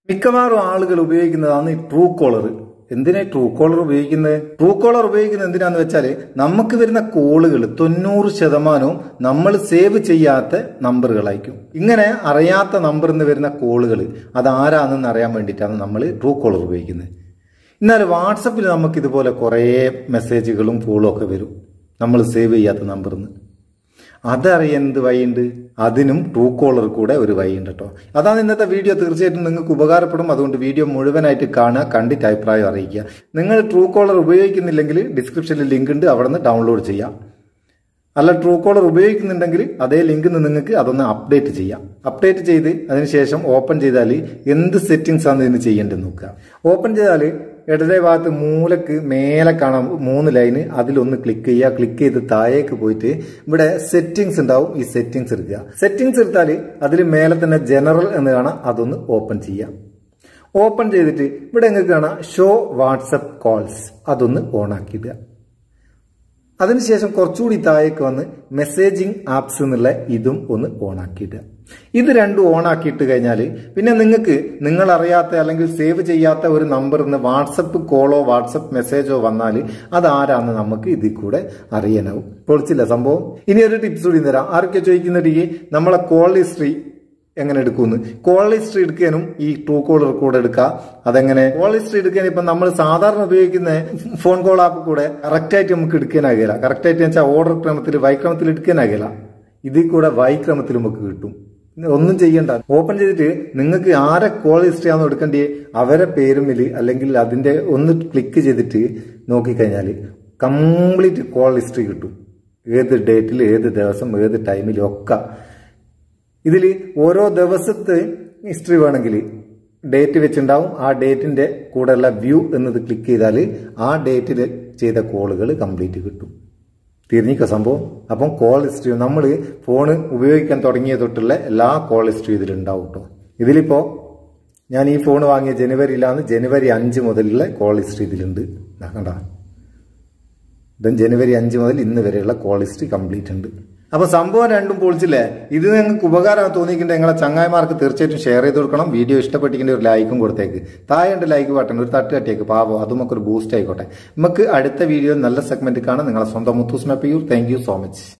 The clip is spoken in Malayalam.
മിക്കവാറും ആളുകൾ ഉപയോഗിക്കുന്നതാണ് ഈ ട്രൂ കോളർ എന്തിനാ ട്രൂ കോളർ ഉപയോഗിക്കുന്നത് ട്രൂ കോളർ ഉപയോഗിക്കുന്നത് എന്തിനാന്ന് വെച്ചാൽ നമുക്ക് വരുന്ന കോളുകൾ തൊണ്ണൂറ് ശതമാനവും നമ്മൾ സേവ് ചെയ്യാത്ത നമ്പറുകളായിരിക്കും ഇങ്ങനെ അറിയാത്ത നമ്പറിൽ നിന്ന് വരുന്ന കോളുകൾ അത് ആരാണെന്ന് അറിയാൻ വേണ്ടിയിട്ടാണ് നമ്മൾ ട്രൂ കോളർ ഉപയോഗിക്കുന്നത് എന്നാൽ വാട്സപ്പിൽ നമുക്ക് ഇതുപോലെ കുറേ മെസ്സേജുകളും കോളും ഒക്കെ വരും നമ്മൾ സേവ് ചെയ്യാത്ത നമ്പറിൽ നിന്ന് അതറിയാൻ എന്ത് വഴിയുണ്ട് അതിനും ട്രൂ കോളർ കൂടെ ഒരു വഴിയുണ്ട് കേട്ടോ അതാണ് ഇന്നത്തെ വീഡിയോ തീർച്ചയായിട്ടും നിങ്ങൾക്ക് ഉപകാരപ്പെടും അതുകൊണ്ട് വീഡിയോ മുഴുവനായിട്ട് കാണുക കണ്ടിട്ട് അഭിപ്രായം അറിയിക്കുക നിങ്ങൾ ട്രൂ കോളർ ഉപയോഗിക്കുന്നില്ലെങ്കിൽ ഡിസ്ക്രിപ്ഷനിൽ ലിങ്ക് ഉണ്ട് അവിടെ നിന്ന് ഡൗൺലോഡ് ചെയ്യാം അല്ല ട്രൂ കോളർ ഉപയോഗിക്കുന്നുണ്ടെങ്കിൽ അതേ ലിങ്കിൽ നിന്ന് നിങ്ങൾക്ക് അതൊന്ന് അപ്ഡേറ്റ് ചെയ്യാം അപ്ഡേറ്റ് ചെയ്ത് അതിനുശേഷം ഓപ്പൺ ചെയ്താൽ എന്ത് സെറ്റിംഗ്സ് ആണ് ഇതിന് ചെയ്യേണ്ടത് നോക്കുക ഓപ്പൺ ചെയ്താൽ ഇടതേ ഭാഗത്ത് മൂലക്ക് മേലെ കാണാം മൂന്ന് ലൈന് അതിലൊന്ന് ക്ലിക്ക് ചെയ്യുക ക്ലിക്ക് ചെയ്ത് താഴേക്ക് പോയിട്ട് ഇവിടെ സെറ്റിംഗ്സ് ഉണ്ടാവും ഈ സെറ്റിംഗ്സ് എടുക്കുക സെറ്റിംഗ്സ് എടുത്താൽ അതിൽ മേലെ തന്നെ ജനറൽ എന്ന് കാണാം അതൊന്ന് ഓപ്പൺ ചെയ്യാം ഓപ്പൺ ചെയ്തിട്ട് ഇവിടെ നിങ്ങൾക്ക് കാണാം ഷോ വാട്സപ്പ് കോൾസ് അതൊന്ന് ഓൺ ആക്കിയിടുക അതിനുശേഷം കുറച്ചുകൂടി താഴേക്ക് വന്ന് മെസ്സേജിങ് ആപ്സ് എന്നുള്ള ഇതും ഒന്ന് ഓൺ ആക്കിയിടുക ഇത് രണ്ടും ഓൺ ആക്കിയിട്ട് കഴിഞ്ഞാൽ പിന്നെ നിങ്ങൾക്ക് നിങ്ങൾ അറിയാത്ത അല്ലെങ്കിൽ സേവ് ചെയ്യാത്ത ഒരു നമ്പറിൽ നിന്ന് വാട്സപ്പ് കോളോ വാട്സപ്പ് മെസ്സേജോ വന്നാൽ അതാരാന്ന് നമുക്ക് ഇതിൽ കൂടെ അറിയാനാവും പൊളിച്ചില്ല സംഭവം ഇനി ഒരു ടിപ്സ് കൂടി തരാം ആരൊക്കെ ചോദിക്കുന്ന നമ്മളെ കോൾ ഹിസ്റ്ററി എങ്ങനെ എടുക്കുന്നു കോൾ ഹിസ്റ്ററി എടുക്കാനും ഈ ട്രൂ കോളർ കൂടെ എടുക്കാം അതെങ്ങനെ കോൾ ഹിസ്റ്ററി എടുക്കാൻ ഇപ്പൊ നമ്മൾ സാധാരണ ഉപയോഗിക്കുന്ന ഫോൺ കോൾ ആപ്പ് കൂടെ കറക്റ്റ് ആയിട്ട് നമുക്ക് എടുക്കാനാകില്ല കറക്റ്റ് ആയിട്ട് വെച്ചാൽ ഓർഡർ ക്രമത്തിൽ വൈക്രമത്തിൽ എടുക്കാനാകില്ല ഇതിൽ കൂടെ വൈക്രമത്തിൽ നമുക്ക് കിട്ടും ഒന്നും ചെയ്യണ്ട ഓപ്പൺ ചെയ്തിട്ട് നിങ്ങൾക്ക് ആരെ കോൾ ഹിസ്റ്ററി ആണോ എടുക്കേണ്ടത് അവരെ പേരുമില് അല്ലെങ്കിൽ അതിന്റെ ഒന്ന് ക്ലിക്ക് ചെയ്തിട്ട് നോക്കിക്കഴിഞ്ഞാൽ കംപ്ലീറ്റ് കോൾ ഹിസ്റ്ററി കിട്ടും ഏത് ഡേറ്റിൽ ഏത് ദിവസം ഏത് ടൈമിലും ഒക്കെ ഇതിൽ ഓരോ ദിവസത്തെ ഹിസ്റ്ററി വേണമെങ്കിൽ ഡേറ്റ് വെച്ചിട്ടുണ്ടാവും ആ ഡേറ്റിന്റെ കൂടെയുള്ള വ്യൂ എന്നത് ക്ലിക്ക് ചെയ്താൽ ആ ഡേറ്റിൽ ചെയ്ത കോളുകൾ കംപ്ലീറ്റ് കിട്ടും തിരിഞ്ഞിക്ക സംഭവം അപ്പം കോൾ ഹിസ്റ്ററി നമ്മൾ ഫോണ് ഉപയോഗിക്കാൻ തുടങ്ങിയ തൊട്ടുള്ള എല്ലാ കോൾ ഹിസ്റ്ററി ഇതിലുണ്ടാവും കേട്ടോ ഇതിലിപ്പോ ഞാൻ ഈ ഫോൺ വാങ്ങിയ ജനുവരിയിലാണ് ജനുവരി അഞ്ച് മുതലുള്ള കോൾ ഹിസ്റ്ററി ഇതിലുണ്ട് കണ്ട ഇതും ജനുവരി അഞ്ച് മുതൽ ഇന്ന് വരെയുള്ള കോൾ ഹിസ്റ്ററി കംപ്ലീറ്റ് ഉണ്ട് അപ്പൊ സംഭവം രണ്ടും പൊളിച്ചില്ലേ ഇത് നിങ്ങൾക്ക് ഉപകാരം തോന്നിക്കിന്റെ നിങ്ങളെ ചങ്ങായിമാർക്ക് തീർച്ചയായിട്ടും ഷെയർ ചെയ്ത് കൊടുക്കണം വീഡിയോ ഇഷ്ടപ്പെട്ടിക്കിന്റെ ഒരു ലൈക്കും കൊടുത്തേക്ക് താഴെ ലൈക്ക് ബട്ടൺ ഒരു തട്ട് കട്ടിയേക്ക് പാവോ അതും നമുക്ക് ഒരു ബൂസ്റ്റ് ആയിക്കോട്ടെ നമുക്ക് അടുത്ത വീഡിയോ നല്ല സെഗ്മെന്റ് കാണാം നിങ്ങളെ സ്വന്തം Muthoos Meppayur thank you so much